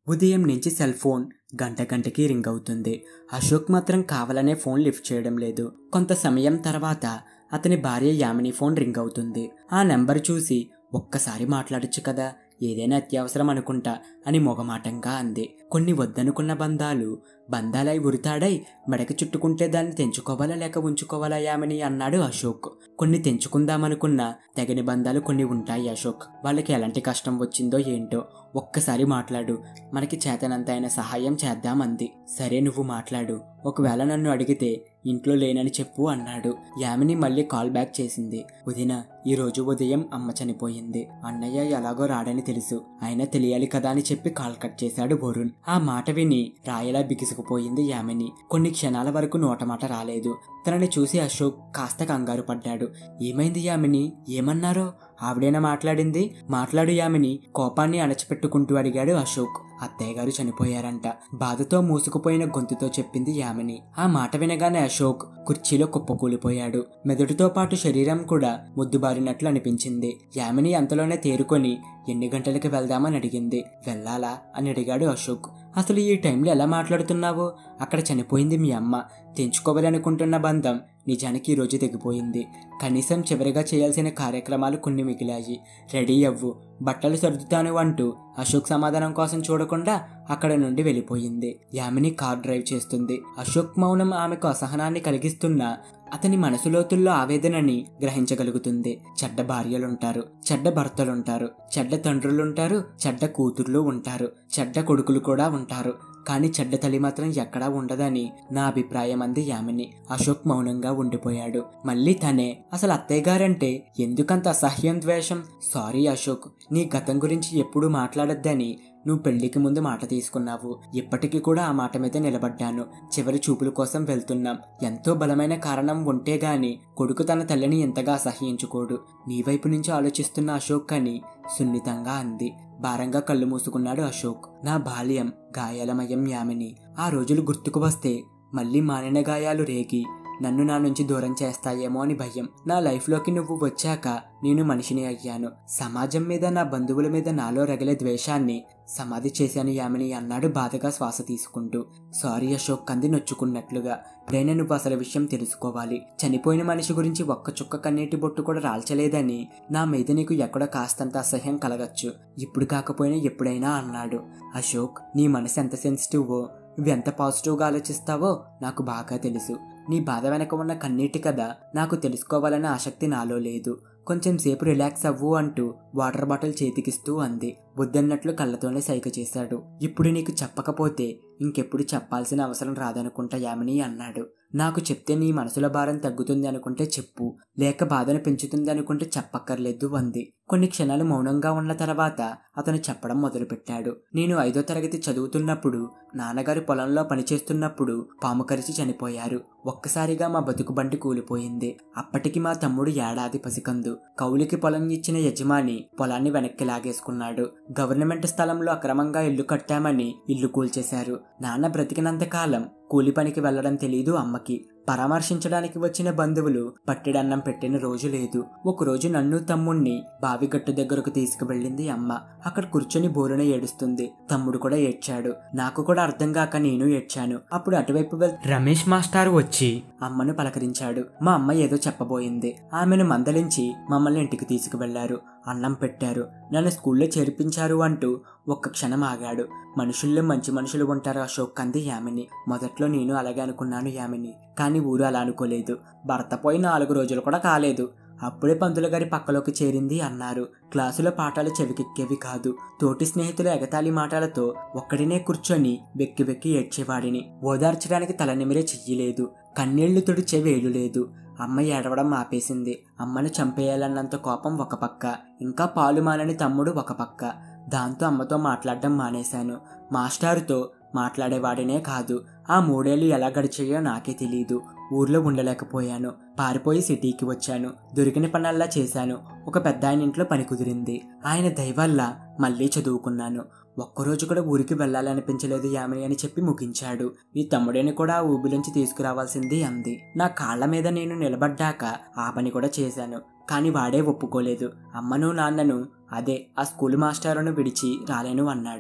ఉదయం నుంచి cell phone గంట గంటకి రింగ్ అవుతుంది అశోక్ మాత్రం కావాలనే ఫోన్ లిఫ్ట్ చేయడం లేదు కొంత సమయం తర్వాత అతని భార్య యామిని ఫోన్ రింగ్ అవుతుంది ఆ నెంబర్ చూసి ఒక్కసారి మాట్లాడొచ్చు కదా ఏదైనా అత్యవసరం అనుకుంటా అని మొగమాటంగా అంది కొన్ని వద్దనుకున్న బంధాలు బంధాలై ఉరితాడై మెడకి చుట్టుకుంటే దాన్ని తెంచుకోవాలా లేక ఉంచుకోవాలా యామని అన్నాడు అశోక్ కొన్ని తెంచుకుందామనుకున్న తెగని బంధాలు కొన్ని ఉంటాయి అశోక్ వాళ్ళకి ఎలాంటి కష్టం వచ్చిందో ఏంటో ఒక్కసారి మాట్లాడు మనకి చేతనంత అయిన సహాయం చేద్దామంది సరే నువ్వు మాట్లాడు ఒకవేళ నన్ను అడిగితే ఇంట్లో లేనని చెప్పు అన్నాడు యామిని మళ్ళీ కాల్ బ్యాక్ చేసింది వదిన ఈ రోజు ఉదయం అమ్మ చనిపోయింది అన్నయ్య ఎలాగో రాడని తెలుసు అయినా తెలియాలి కదా అని చెప్పి కాల్ కట్ చేశాడు వరుణ్ ఆ మాట విని రాయలా బిగుసుకుపోయింది యామిని కొన్ని క్షణాల వరకు నోటమాట రాలేదు తనని చూసి అశోక్ కాస్త కంగారు పడ్డాడు ఏమైంది యామిని ఏమన్నారో ఆవిడేనా మాట్లాడింది మాట్లాడు యామిని కోపాన్ని అణచిపెట్టుకుంటూ అడిగాడు అశోక్ అత్తయ్య గారు చనిపోయారంట బాధతో మూసుకుపోయిన గొంతుతో చెప్పింది యామిని ఆ మాట వినగానే అశోక్ కుర్చీలో కుప్పకూలిపోయాడు మెదడుతో పాటు శరీరం కూడా ముద్దుబారినట్లు అనిపించింది యామిని అంతలోనే తేరుకొని ఎన్ని గంటలకి వెళ్దామని అడిగింది వెళ్ళాలా అని అడిగాడు అశోక్ అసలు ఈ టైంలో ఎలా మాట్లాడుతున్నావు అక్కడ చనిపోయింది మీ అమ్మ తెంచుకోవాలనుకుంటున్న బంధం నిజానికి ఈరోజు తెగిపోయింది కనీసం చివరిగా చేయాల్సిన కార్యక్రమాలు కొన్ని మిగిలాయి రెడీ అవ్వు బట్టలు సర్దుతాను అంటూ అశోక్ సమాధానం కోసం చూడకుండా అక్కడ నుండి వెళ్ళిపోయింది యామిని కార్ డ్రైవ్ చేస్తుంది అశోక్ మౌనం ఆమెకు అసహనాన్ని కలిగిస్తున్నా అతని మనసులోతుల్లో ఆవేదనని గ్రహించగలుగుతుంది చెడ్డ భార్యలుంటారు చెడ్డ భర్తలుంటారు చెడ్డ తండ్రులుంటారు చెడ్డ కూతుర్లు ఉంటారు చెడ్డ కొడుకులు కూడా ఉంటారు కానీ చెడ్డ తల్లి మాత్రం ఎక్కడా ఉండదని నా అభిప్రాయం అంది యామిని అశోక్ మౌనంగా ఉండిపోయాడు మళ్ళీ తనే అసలు అత్తయ్య గారంటే ఎందుకంత అసహ్యం ద్వేషం సారీ అశోక్ నీ గతం గురించి ఎప్పుడూ మాట్లాడొద్దని నువ్వు పెళ్లికి ముందు మాట తీసుకున్నావు ఇప్పటికీ కూడా ఆ మాట మీద నిలబడ్డాను చివరి చూపుల కోసం వెళ్తున్నాం ఎంతో బలమైన కారణం ఉంటే గాని కొడుకు తన తల్లిని ఎంతగా అసహ్యించుకోడు నీ వైపు నుంచి ఆలోచిస్తున్న అశోక్ అని సున్నితంగా అంది భారంగా కళ్ళు మూసుకున్నాడు అశోక్ నా బాల్యం గాయాలమయం యామిని ఆ రోజులు గుర్తుకు వస్తే మళ్ళీ మానిన గాయాలు రేగి నన్ను నా నుంచి దూరం చేస్తాయేమో అని భయం నా లైఫ్లోకి నువ్వు వచ్చాక నేను మనిషిని అయ్యాను సమాజం మీద నా బంధువుల మీద నాలో రగిలే ద్వేషాన్ని సమాధి చేశాను యామిని అన్నాడు బాధగా శ్వాస తీసుకుంటూ సారీ అశోక్ కంది నొచ్చుకున్నట్లుగా ప్రేణ నువ్వు అసలు విషయం తెలుసుకోవాలి చనిపోయిన మనిషి గురించి ఒక్క చుక్క కన్నీటి బొట్టు కూడా రాల్చలేదని నా మీద నీకు ఎక్కడో కాస్తంత అసహ్యం కలగచ్చు ఇప్పుడు కాకపోయినా ఎప్పుడైనా అన్నాడు అశోక్ నీ మనసు ఎంత సెన్సిటివ్వో నువ్వెంత పాజిటివ్గా ఆలోచిస్తావో నాకు బాగా తెలుసు నీ బాధ వెనక ఉన్న కన్నీటి కథ నాకు తెలుసుకోవాలన్న ఆసక్తి నాలో లేదు కొంచెం సేపు రిలాక్స్ అవ్వు అంటూ వాటర్ బాటిల్ చేతికిస్తూ అంది వద్దన్నట్లు కళ్ళతోనే సైగ చేశాడు ఇప్పుడు నీకు చెప్పకపోతే ఇంకెప్పుడు చెప్పాల్సిన అవసరం రాదనుకుంటా యామిని అన్నాడు నాకు చెప్తే నీ మనసుల భారం తగ్గుతుంది అనుకుంటే చెప్పు లేక బాధను పెంచుతుంది అనుకుంటే చెప్పక్కర్లేదు అంది కొన్ని క్షణాలు మౌనంగా ఉన్న తర్వాత అతను చెప్పడం మొదలుపెట్టాడు నేను ఐదో తరగతి చదువుతున్నప్పుడు నాన్నగారు పొలంలో పనిచేస్తున్నప్పుడు పాము కరిచి చనిపోయారు ఒక్కసారిగా మా బతుకు బండి కూలిపోయింది అప్పటికి మా తమ్ముడు ఏడాది పసికందు కౌలికి పొలం ఇచ్చిన యజమాని పొలాన్ని వెనక్కి లాగేసుకున్నాడు గవర్నమెంట్ స్థలంలో అక్రమంగా ఇల్లు కట్టామని ఇల్లు కూల్చేశారు నాన్న బ్రతికినంత కాలం కూలి పనికి వెళ్లడం తెలీదు అమ్మకి పరామర్శించడానికి వచ్చిన బంధువులు పట్టెడన్నం పెట్టిన రోజు లేదు ఒకరోజు నన్ను తమ్ముణ్ణి బావిగట్టు దగ్గరకు తీసుకువెళ్ళింది అమ్మ అక్కడ కూర్చొని బోరున ఏడుస్తుంది తమ్ముడు కూడా ఏడ్చాడు నాకు కూడా అర్థం కాక నేను ఏడ్చాను అప్పుడు అటువైపు వెళ్ రమేష్ మాస్టారు వచ్చి అమ్మను పలకరించాడు మా అమ్మ ఏదో చెప్పబోయింది ఆమెను మందలించి మమ్మల్ని ఇంటికి తీసుకువెళ్లారు అన్నం పెట్టారు నన్ను స్కూల్లో చేర్పించారు అంటూ ఒక్క క్షణం ఆగాడు మనుషుల్లో మంచి మనుషులు ఉంటారు అశోక్ అంది యామిని మొదట్లో నేను అలాగే అనుకున్నాను యామిని కానీ ఊరు అలా అనుకోలేదు భర్త పోయి నాలుగు రోజులు కూడా కాలేదు అప్పుడే పంతులు గారి పక్కలోకి చేరింది అన్నారు క్లాసులో పాఠాలు చెవికెక్కేవి కాదు తోటి స్నేహితుల ఎగతాళి మాటలతో ఒక్కడినే కూర్చొని వెక్కి వెక్కి ఏడ్చేవాడిని ఓదార్చడానికి తలనిమిరే చెయ్యలేదు కన్నీళ్లు తుడిచే వేలు లేదు అమ్మ ఏడవడం ఆపేసింది అమ్మను చంపేయాలన్నంత కోపం ఒక పక్క ఇంకా పాలు మానని తమ్ముడు ఒక పక్క దాంతో అమ్మతో మాట్లాడడం మానేశాను మాస్టారుతో మాట్లాడేవాడినే కాదు ఆ మూడేళ్లు ఎలా గడిచాయో నాకే తెలియదు ఊర్లో ఉండలేకపోయాను పారిపోయి సిటీకి వచ్చాను దొరికిన పనల్లా చేశాను ఒక పెద్ద ఆయన ఇంట్లో పని కుదిరింది ఆయన దయవల్ల మళ్ళీ చదువుకున్నాను ఒక్కరోజు కూడా ఊరికి వెళ్ళాలనిపించలేదు యామిని అని చెప్పి ముగించాడు నీ తమ్ముడిని కూడా ఆ ఊబిలోంచి తీసుకురావాల్సింది అంది నా కాళ్ళ మీద నేను నిలబడ్డాక ఆ పని కూడా చేశాను కానీ వాడే ఒప్పుకోలేదు అమ్మను నాన్నను అదే ఆ స్కూల్ మాస్టరును విడిచి రాలేను అన్నాడు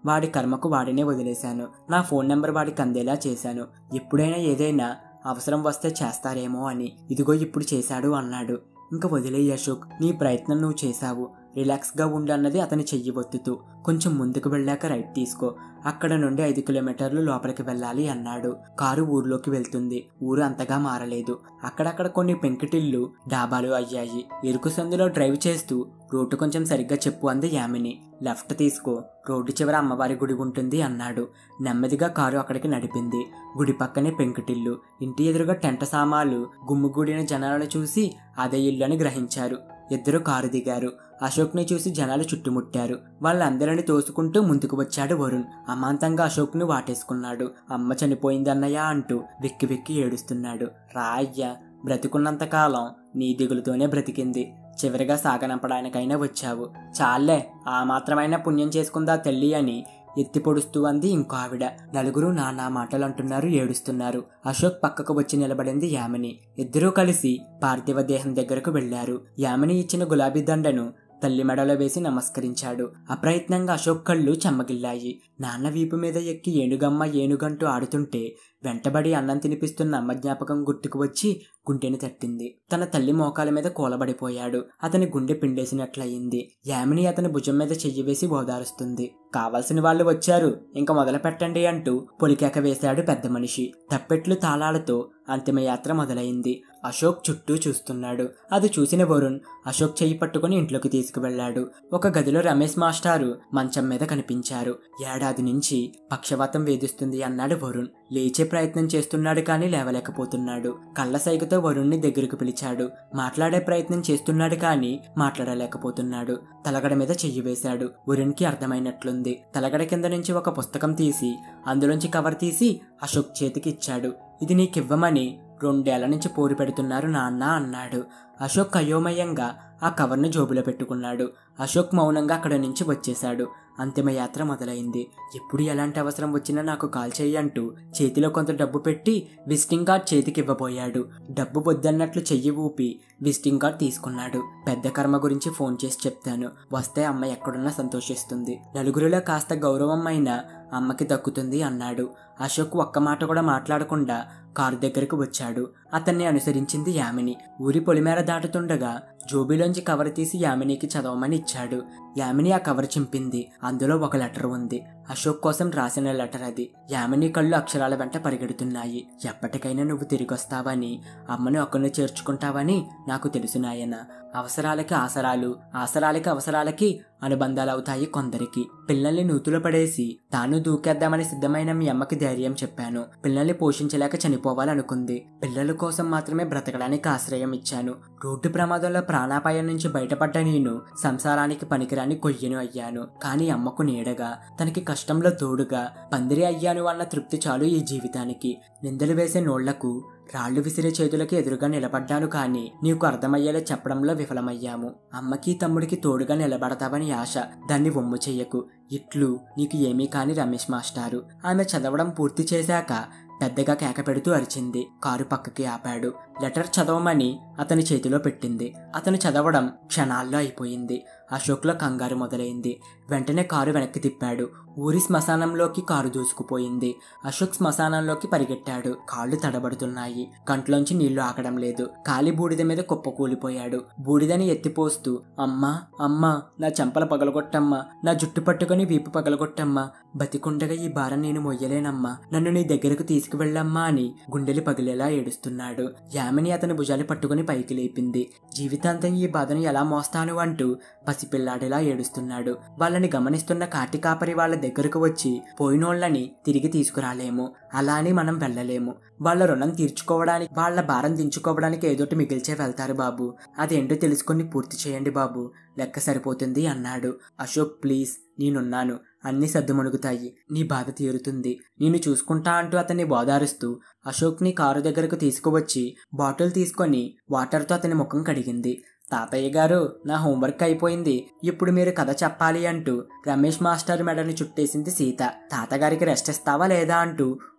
వాడి కర్మకు వాడినే వదిలేశాను నా ఫోన్ నెంబర్ వాడికి అందేలా చేశాను ఎప్పుడైనా ఏదైనా అవసరం వస్తే చేస్తారేమో అని ఇదిగో ఇప్పుడు చేశాడు అన్నాడు ఇంకా వదిలేయి అశోక్ నీ ప్రయత్నం నువ్వు చేశావు రిలాక్స్గా ఉండు అన్నది అతని చెయ్యి ఒత్తుతూ కొంచెం ముందుకు వెళ్ళాక రైట్ తీసుకో అక్కడ నుండి ఐదు కిలోమీటర్లు లోపలికి వెళ్ళాలి అన్నాడు కారు ఊర్లోకి వెళ్తుంది ఊరు అంతగా మారలేదు అక్కడక్కడ కొన్ని పెంకుటిల్లు డాబాలు అయ్యాయి ఇరుకు సందులో డ్రైవ్ చేస్తూ రూటు కొంచెం సరిగ్గా చెప్పు అంది యామిని లెఫ్ట్ తీసుకో రోడ్డు చివర అమ్మవారి గుడి ఉంటుంది అన్నాడు నెమ్మదిగా కారు అక్కడికి నడిపింది గుడి పక్కనే పెంకుటిల్లు ఇంటి ఎదురుగా టెంట సామాలు గుమ్ముగూడిన జనాలను చూసి అదే ఇల్లు అని గ్రహించారు ఇద్దరు కారు దిగారు అశోక్ని చూసి జనాలు చుట్టుముట్టారు వాళ్ళందరిని తోసుకుంటూ ముందుకు వచ్చాడు వరుణ్ అమాంతంగా అశోక్ను వాటేసుకున్నాడు అమ్మ చనిపోయిందన్నయ్య అంటూ వెక్కి వెక్కి ఏడుస్తున్నాడు రా అయ్యా బ్రతికున్నంతకాలం నీ దిగులుతోనే బ్రతికింది చివరిగా సాగనంపడానికైనా వచ్చావు చాలే ఆ మాత్రమైనా పుణ్యం చేసుకుందా తల్లి అని ఎత్తి పొడుస్తూ అంది ఇంకో ఆవిడ నలుగురు నానా మాటలు అంటున్నారు ఏడుస్తున్నారు అశోక్ పక్కకు వచ్చి నిలబడింది యామిని ఇద్దరూ కలిసి పార్థివ దేహం దగ్గరకు వెళ్లారు యామిని ఇచ్చిన గులాబీ దండను తల్లి మెడలో వేసి నమస్కరించాడు అప్రయత్నంగా అశోక్ కళ్ళు చెమ్మగిల్లాయి నాన్న వీపు మీద ఎక్కి ఏనుగమ్మ ఏనుగంటూ ఆడుతుంటే వెంటబడి అన్నం తినిపిస్తున్న అమ్మ జ్ఞాపకం గుర్తుకు వచ్చి గుండెని తట్టింది తన తల్లి మోకాల మీద కూలబడిపోయాడు అతని గుండె పిండేసినట్లయింది యామిని అతని భుజం మీద చెయ్యి వేసి ఓదారుస్తుంది కావలసిన వాళ్ళు వచ్చారు ఇంకా మొదలు పెట్టండి అంటూ పొలికేక వేశాడు పెద్ద మనిషి తప్పెట్లు తాళాలతో అంతిమయాత్ర మొదలైంది అశోక్ చుట్టూ చూస్తున్నాడు అది చూసిన వరుణ్ అశోక్ చెయ్యి పట్టుకుని ఇంట్లోకి తీసుకువెళ్లాడు ఒక గదిలో రమేష్ మాస్టారు మంచం మీద కనిపించారు ఏడాది నుంచి పక్షవాతం వేధిస్తుంది అన్నాడు వరుణ్ లేచే ప్రయత్నం చేస్తున్నాడు కానీ లేవలేకపోతున్నాడు కళ్ళ సైగతో వరుణ్ణి దగ్గరకు పిలిచాడు మాట్లాడే ప్రయత్నం చేస్తున్నాడు కానీ మాట్లాడలేకపోతున్నాడు తలగడ మీద చెయ్యి వేశాడు వరుణ్కి అర్థమైనట్లుంది తలగడ కింద నుంచి ఒక పుస్తకం తీసి అందులోంచి కవర్ తీసి అశోక్ చేతికి ఇచ్చాడు ఇది నీకివ్వమని రెండేళ్ల నుంచి పోరు పెడుతున్నారు నాన్న అన్నాడు అశోక్ అయోమయంగా ఆ కవర్ను జోబులో పెట్టుకున్నాడు అశోక్ మౌనంగా అక్కడి నుంచి వచ్చేశాడు అంతిమయాత్ర మొదలైంది ఎప్పుడు ఎలాంటి అవసరం వచ్చినా నాకు కాల్ చెయ్యి అంటూ చేతిలో కొంత డబ్బు పెట్టి విజిటింగ్ కార్డ్ చేతికి ఇవ్వబోయాడు డబ్బు వద్దన్నట్లు చెయ్యి ఊపి విజిటింగ్ కార్డ్ తీసుకున్నాడు పెద్ద కర్మ గురించి ఫోన్ చేసి చెప్తాను వస్తే అమ్మ ఎక్కడున్నా సంతోషిస్తుంది నలుగురిలో కాస్త గౌరవం అయినా అమ్మకి దక్కుతుంది అన్నాడు అశోక్ ఒక్క మాట కూడా మాట్లాడకుండా కారు దగ్గరకు వచ్చాడు అతన్ని అనుసరించింది యామిని ఊరి పొలిమేర దాటుతుండగా జోబీలోంచి కవర్ తీసి యామినికి చదవమని ఇచ్చాడు యామిని ఆ కవర్ చింపింది అందులో ఒక లెటర్ ఉంది అశోక్ కోసం రాసిన లెటర్ అది యామిని కళ్ళు అక్షరాల వెంట పరిగెడుతున్నాయి ఎప్పటికైనా నువ్వు తిరిగొస్తావని అమ్మను ఒక్కరిని చేర్చుకుంటావని నాకు తెలుసు నాయన అవసరాలకి ఆసరాలు ఆసరాలకి అవసరాలకి అనుబంధాలవుతాయి కొందరికి పిల్లల్ని నూతులో పడేసి తాను దూకేద్దామని సిద్ధమైన మీ అమ్మకి ధైర్యం చెప్పాను పిల్లల్ని పోషించలేక చనిపోవాలనుకుంది పిల్లల కోసం మాత్రమే బ్రతకడానికి ఆశ్రయం ఇచ్చాను రోడ్డు ప్రమాదంలో ప్రాణాపాయం నుంచి బయటపడ్డ నేను సంసారానికి పనికిరాని కొయ్యను అయ్యాను కానీ అమ్మకు నీడగా తనకి కష్టంలో తోడుగా పందిరి అయ్యాను అన్న తృప్తి చాలు ఈ జీవితానికి నిందలు వేసే నోళ్లకు రాళ్లు విసిరే చేతులకి ఎదురుగా నిలబడ్డాను కానీ నీకు అర్థమయ్యేలా చెప్పడంలో విఫలమయ్యాము అమ్మకి తమ్ముడికి తోడుగా నిలబడతావని ఆశ దాన్ని వమ్ము చెయ్యకు ఇట్లు నీకు ఏమీ కాని రమేష్ మాస్టారు ఆమె చదవడం పూర్తి చేశాక పెద్దగా కేక పెడుతూ అరిచింది కారు పక్కకి ఆపాడు లెటర్ చదవమని అతని చేతిలో పెట్టింది అతను చదవడం క్షణాల్లో అయిపోయింది అశోక్లో కంగారు మొదలైంది వెంటనే కారు వెనక్కి తిప్పాడు ఊరి శ్మశానంలోకి కారు దూసుకుపోయింది అశోక్ శ్మశానంలోకి పరిగెట్టాడు కాళ్ళు తడబడుతున్నాయి కంట్లోంచి నీళ్లు ఆగడం లేదు కాలి బూడిద మీద కుప్ప కూలిపోయాడు బూడిదని ఎత్తిపోస్తూ అమ్మా అమ్మా నా చెంపల పగలగొట్టమ్మా నా జుట్టు పట్టుకొని వీపు పగలగొట్టమ్మా బతికుండగా ఈ భారం నేను మొయ్యలేనమ్మా నన్ను నీ దగ్గరకు తీసుకువెళ్ళమ్మా అని గుండెలు పగిలేలా ఏడుస్తున్నాడు యామిని అతని భుజాలు పట్టుకుని పైకి లేపింది జీవితాంతం ఈ బాధను ఎలా మోస్తాను అంటూ పసిపిల్లాడిలా ఏడుస్తున్నాడు వాళ్ళని గమనిస్తున్న కాటి కాపరి వాళ్ళ దగ్గరకు వచ్చి పోయినోళ్ళని తిరిగి తీసుకురాలేము అలా అని మనం వెళ్ళలేము వాళ్ళ రుణం తీర్చుకోవడానికి వాళ్ళ భారం దించుకోవడానికి ఏదోటి మిగిల్చే వెళ్తారు బాబు అదేంటో తెలుసుకొని పూర్తి చేయండి బాబు లెక్క సరిపోతుంది అన్నాడు అశోక్ ప్లీజ్ నేనున్నాను అన్ని సర్దుమణుగుతాయి నీ బాధ తీరుతుంది నేను చూసుకుంటా అంటూ అతన్ని బోదారుస్తూ అశోక్ని కారు దగ్గరకు తీసుకువచ్చి బాటిల్ తీసుకొని వాటర్తో అతని ముఖం కడిగింది తాతయ్య గారు నా హోంవర్క్ అయిపోయింది ఇప్పుడు మీరు కథ చెప్పాలి అంటూ రమేష్ మాస్టర్ మెడని చుట్టేసింది సీత తాతగారికి రెస్ట్ ఇస్తావా లేదా అంటూ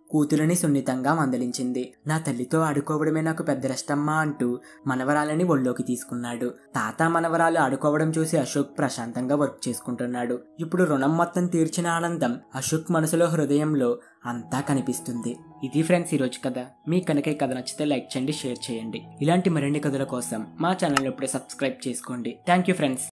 కూతురిని సున్నితంగా మందలించింది నా తల్లితో ఆడుకోవడమే నాకు పెద్ద రెస్టమ్మా అంటూ మనవరాలని ఒళ్ళోకి తీసుకున్నాడు తాత మనవరాలు ఆడుకోవడం చూసి అశోక్ ప్రశాంతంగా వర్క్ చేసుకుంటున్నాడు ఇప్పుడు రుణం మొత్తం తీర్చిన ఆనందం అశోక్ మనసులో హృదయంలో అంతా కనిపిస్తుంది ఇది ఫ్రెండ్స్ ఈరోజు కథ మీ కనుక ఈ కథ నచ్చితే లైక్ చేయండి షేర్ చేయండి ఇలాంటి మరిన్ని కథల కోసం మా ఛానల్ ఇప్పుడే సబ్స్క్రైబ్ చేసుకోండి థ్యాంక్ యూ ఫ్రెండ్స్